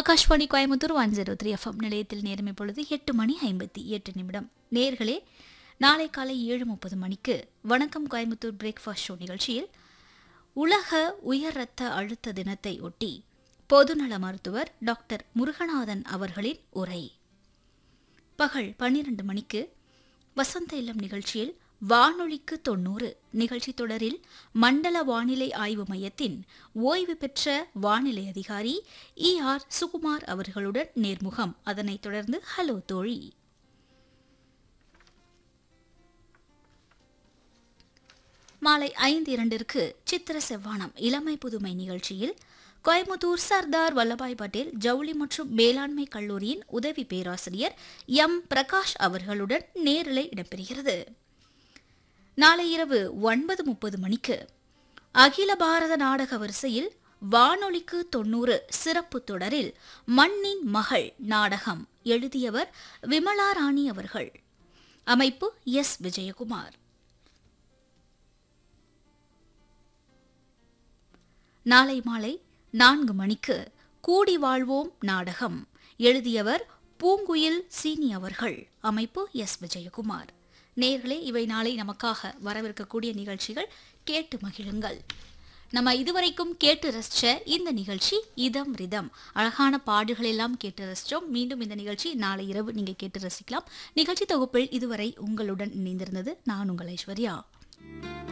Akashvani Coimbatore one zero three FM நிலையத்தில் நேரம் இப்பொழுது எட்டு மணி ஐம்பத்தி எட்டு நிமிடம் நேர்களே நாளை காலை ஏழு முப்பது மணிக்கு வணக்கம் கோயம்புத்தூர் பிரேக்ஃபாஸ்ட் ஷோ நிகழ்ச்சியில் உலக உயர் இரத்த அழுத்த தினத்தை ஒட்டி பொதுநல மருத்துவர் டாக்டர் முருகநாதன் அவர்களின் உரை பகல் பன்னிரண்டு மணிக்கு வசந்த இல்லம் நிகழ்ச்சியில் வானொலிக்கு தொன்னூறு நிகழ்ச்சி தொடரில் மண்டல வானிலை ஆய்வு மையத்தின் ஓய்வு பெற்ற வானிலை அதிகாரி இ ஆர் சுகுமார் அவர்களுடன் நேர்முகம் அதனைத் தொடர்ந்து ஹலோ தோழி மாலை ஐந்து இரண்டிற்கு சித்திர செவ்வானம் இளமை புதுமை நிகழ்ச்சியில் கோயம்புத்தூர் சர்தார் வல்லபாய் பட்டேல் ஜவுளி மற்றும் மேலாண்மை கல்லூரியின் உதவி பேராசிரியர் எம் பிரகாஷ் அவர்களுடன் நேரலை இடம்பெறுகிறது நாளை இரவு ஒன்பது முப்பது மணிக்கு அகில பாரத நாடக வரிசையில் வானொலிக்கு தொன்னூறு சிறப்பு தொடரில் மண்ணின் மகள் நாடகம் எழுதியவர் விமலா ராணி அவர்கள் அமைப்பு எஸ் விஜயகுமார் நாளை மாலை நான்கு மணிக்கு கூடி வாழ்வோம் நாடகம் எழுதியவர் பூங்குயில் சீனி அவர்கள் அமைப்பு எஸ் விஜயகுமார் நேர்களே இவை நாளை நமக்காக வரவிருக்கக்கூடிய நிகழ்ச்சிகள் கேட்டு மகிழுங்கள் நம்ம இதுவரைக்கும் கேட்டு ரசிச்ச இந்த நிகழ்ச்சி இதம் ரிதம் அழகான பாடுகள் எல்லாம் கேட்டு ரசிச்சோம் மீண்டும் இந்த நிகழ்ச்சி நாளை இரவு நீங்க கேட்டு ரசிக்கலாம் நிகழ்ச்சி தொகுப்பில் இதுவரை உங்களுடன் இணைந்திருந்தது நான் உங்கள் ஐஸ்வர்யா